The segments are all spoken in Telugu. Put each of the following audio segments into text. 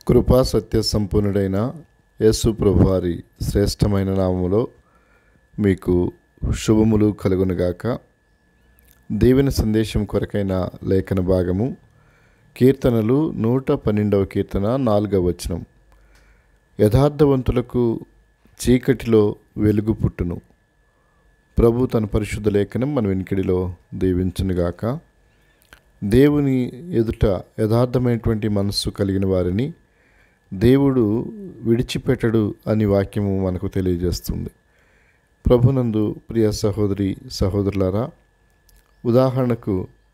కృపా సత్య సంపూర్ణుడైన యేసు ప్రభువారి శ్రేష్టమైన నామములో మీకు శుభములు కలుగునుగాక దీవెన సందేశం కొరకైన లేఖన భాగము కీర్తనలు నూట పన్నెండవ కీర్తన నాలుగవ వచనం యథార్థవంతులకు చీకటిలో వెలుగు పుట్టును ప్రభు తన పరిశుద్ధ లేఖనం మన వెనుకడిలో దీవించునుగాక దేవుని ఎదుట యథార్థమైనటువంటి మనస్సు కలిగిన వారిని దేవుడు విడిచిపెట్టడు అని వాక్యము మనకు తెలియజేస్తుంది ప్రభునందు ప్రియ సహోదరి సహోదరులారా ఉదాహరణకు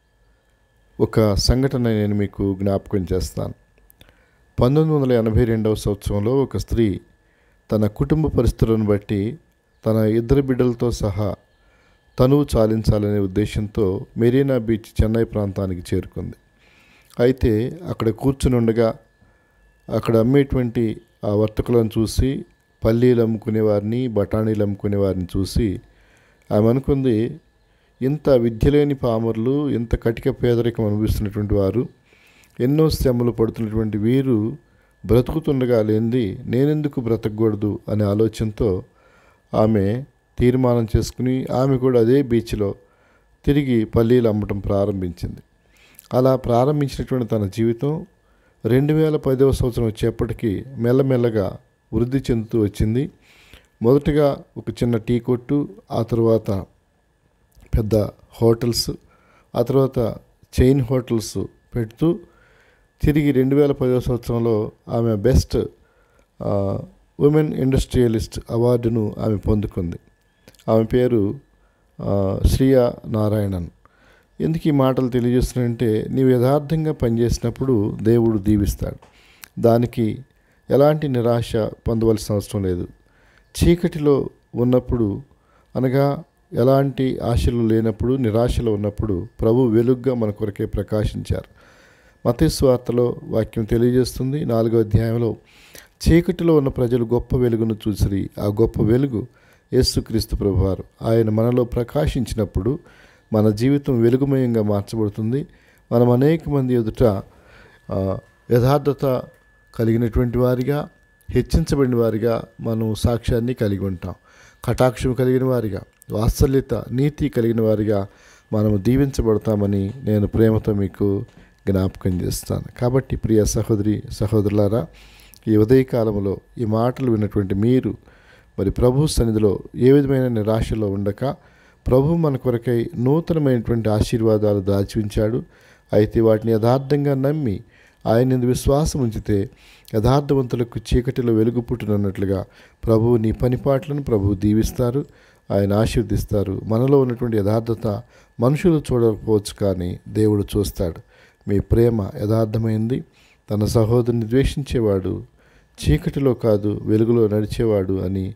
ఒక సంఘటన నేను మీకు జ్ఞాపకం చేస్తాను పంతొమ్మిది వందల ఎనభై రెండవ సంవత్సరంలో ఒక స్త్రీ తన కుటుంబ పరిస్థితులను బట్టి తన ఇద్దరు బిడ్డలతో సహా తనువు చాలించాలనే ఉద్దేశంతో మెరీనా బీచ్ చెన్నై ప్రాంతానికి చేరుకుంది అయితే అక్కడ కూర్చుని ఉండగా అక్కడ అమ్మేటువంటి ఆ వర్తకులను చూసి పల్లీలు అమ్ముకునే వారిని బఠానీలు అమ్ముకునే వారిని చూసి ఆమె అనుకుంది ఇంత విద్యలేని పామరులు ఇంత కటిక పేదరికం అనుభవిస్తున్నటువంటి వారు ఎన్నో శ్రమలు పడుతున్నటువంటి వీరు బ్రతుకుతుండగా లేనిది నేనెందుకు బ్రతకూడదు అనే ఆలోచనతో ఆమె తీర్మానం చేసుకుని ఆమె కూడా అదే బీచ్లో తిరిగి పల్లీలు అమ్మటం ప్రారంభించింది అలా ప్రారంభించినటువంటి తన జీవితం రెండు వేల పదవ సంవత్సరం వచ్చేప్పటికీ మెల్లమెల్లగా వృద్ధి చెందుతూ వచ్చింది మొదటగా ఒక చిన్న టీ కొట్టు ఆ తర్వాత పెద్ద హోటల్స్ ఆ తర్వాత చైన్ హోటల్స్ పెడుతూ తిరిగి రెండు వేల పదవ సంవత్సరంలో ఆమె బెస్ట్ ఉమెన్ ఇండస్ట్రియలిస్ట్ అవార్డును ఆమె పొందుకుంది ఆమె పేరు శ్రీయా నారాయణన్ ఎందుకు ఈ మాటలు తెలియజేస్తున్నాయంటే నీవు యథార్థంగా పనిచేసినప్పుడు దేవుడు దీవిస్తాడు దానికి ఎలాంటి నిరాశ పొందవలసిన అవసరం లేదు చీకటిలో ఉన్నప్పుడు అనగా ఎలాంటి ఆశలు లేనప్పుడు నిరాశలో ఉన్నప్పుడు ప్రభు వెలుగ్గా మన కొరకే ప్రకాశించారు మతేశ్వార్తలో వాక్యం తెలియజేస్తుంది నాలుగో అధ్యాయంలో చీకటిలో ఉన్న ప్రజలు గొప్ప వెలుగును చూసిరి ఆ గొప్ప వెలుగు యేసుక్రీస్తు ప్రభువారు ఆయన మనలో ప్రకాశించినప్పుడు మన జీవితం వెలుగుమయంగా మార్చబడుతుంది మనం అనేక మంది ఎదుట యథార్థత కలిగినటువంటి వారిగా హెచ్చించబడిన వారిగా మనం సాక్ష్యాన్ని కలిగి ఉంటాం కటాక్షం కలిగిన వారిగా వాత్సల్యత నీతి కలిగిన వారిగా మనము దీవించబడతామని నేను ప్రేమతో మీకు జ్ఞాపకం చేస్తాను కాబట్టి ప్రియ సహోదరి సహోదరులారా ఈ ఉదయకాలంలో ఈ మాటలు విన్నటువంటి మీరు మరి ప్రభు సన్నిధిలో ఏ విధమైన నిరాశలో ఉండక ప్రభు మన కొరకై నూతనమైనటువంటి ఆశీర్వాదాలు దాచి ఉంచాడు అయితే వాటిని యథార్థంగా నమ్మి ఆయన విశ్వాసం ఉంచితే యథార్థవంతులకు చీకటిలో వెలుగు పుట్టినట్లుగా ప్రభు నీ పనిపాట్లను ప్రభు దీవిస్తారు ఆయన ఆశీర్దిస్తారు మనలో ఉన్నటువంటి యథార్థత మనుషులు చూడకపోవచ్చు కానీ దేవుడు చూస్తాడు మీ ప్రేమ యథార్థమైంది తన సహోదరుని ద్వేషించేవాడు చీకటిలో కాదు వెలుగులో నడిచేవాడు అని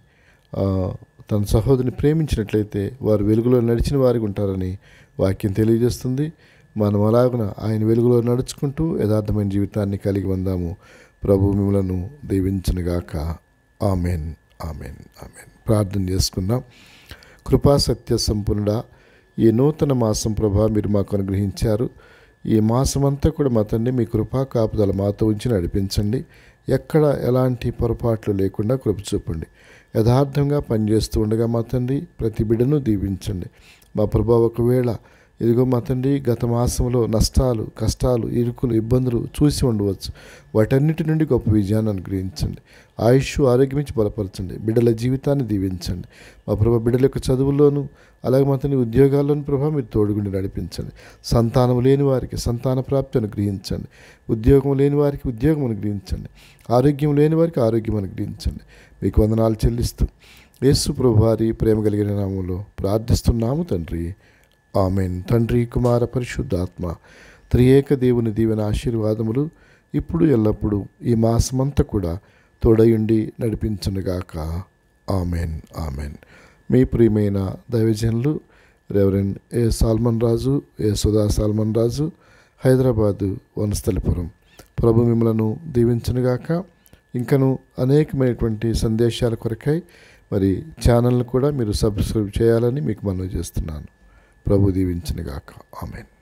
తన సహోదరిని ప్రేమించినట్లయితే వారు వెలుగులో నడిచిన వారికి ఉంటారని వాక్యం తెలియజేస్తుంది మనం అలాగున ఆయన వెలుగులో నడుచుకుంటూ యథార్థమైన జీవితాన్ని కలిగి ఉందాము ప్రభు మిమ్మలను దీవించనుగాక ఆమెన్ ఆమెన్ ఆమెన్ ప్రార్థన చేసుకుందాం కృపా సత్య సంపూర్ణుడా ఈ నూతన మాసం ప్రభా మీరు మాకు అనుగ్రహించారు ఈ మాసమంతా కూడా మా తండ్రి మీ కృపా కాపుదల మాతో ఉంచి నడిపించండి ఎక్కడ ఎలాంటి పొరపాట్లు లేకుండా కృప చూపండి యథార్థంగా పనిచేస్తూ ఉండగా మా తండ్రి ప్రతి బిడ్డను దీవించండి మా ప్రభా ఒకవేళ ఇదిగో మా తండ్రి గత మాసంలో నష్టాలు కష్టాలు ఇరుకులు ఇబ్బందులు చూసి ఉండవచ్చు వాటన్నిటి నుండి గొప్ప విజయాన్ని అనుగ్రహించండి ఆయుష్ ఆరోగ్యం ఇచ్చి బలపరచండి బిడ్డల జీవితాన్ని దీవించండి మా ప్రభా బిడ్డల యొక్క చదువుల్లోనూ అలాగే మా తండ్రి ఉద్యోగాల్లోని ప్రభావ మీరు తోడుగుండి నడిపించండి సంతానం లేని వారికి సంతాన ప్రాప్తి అనుగ్రహించండి ఉద్యోగం లేని వారికి ఉద్యోగం అనుగ్రహించండి ఆరోగ్యం లేని వారికి ఆరోగ్యం అనుగ్రహించండి మీకు వందనాలు చెల్లిస్తూ యేసు ప్రభు వారి ప్రేమ కలిగిన నామంలో ప్రార్థిస్తున్నాము తండ్రి ఆమెన్ తండ్రి కుమార పరిశుద్ధాత్మ త్రియేక దేవుని దీవెన ఆశీర్వాదములు ఇప్పుడు ఎల్లప్పుడూ ఈ మాసమంతా కూడా తోడయుండి నడిపించునుగాక ఆమెన్ ఆమెన్ మీ ప్రియమైన దైవజనులు reverend A Solomon Raju A Sudha Solomon Raju Hyderabad Vanasthalipuram ప్రభు మిమ్మలను దీవించునుగాక ఇంకను అనేకమైనటువంటి సందేశాల కొరకై మరి ఛానల్ని కూడా మీరు సబ్స్క్రైబ్ చేయాలని మీకు మనవి చేస్తున్నాను ప్రభు దీవించినగాక ఆమెన్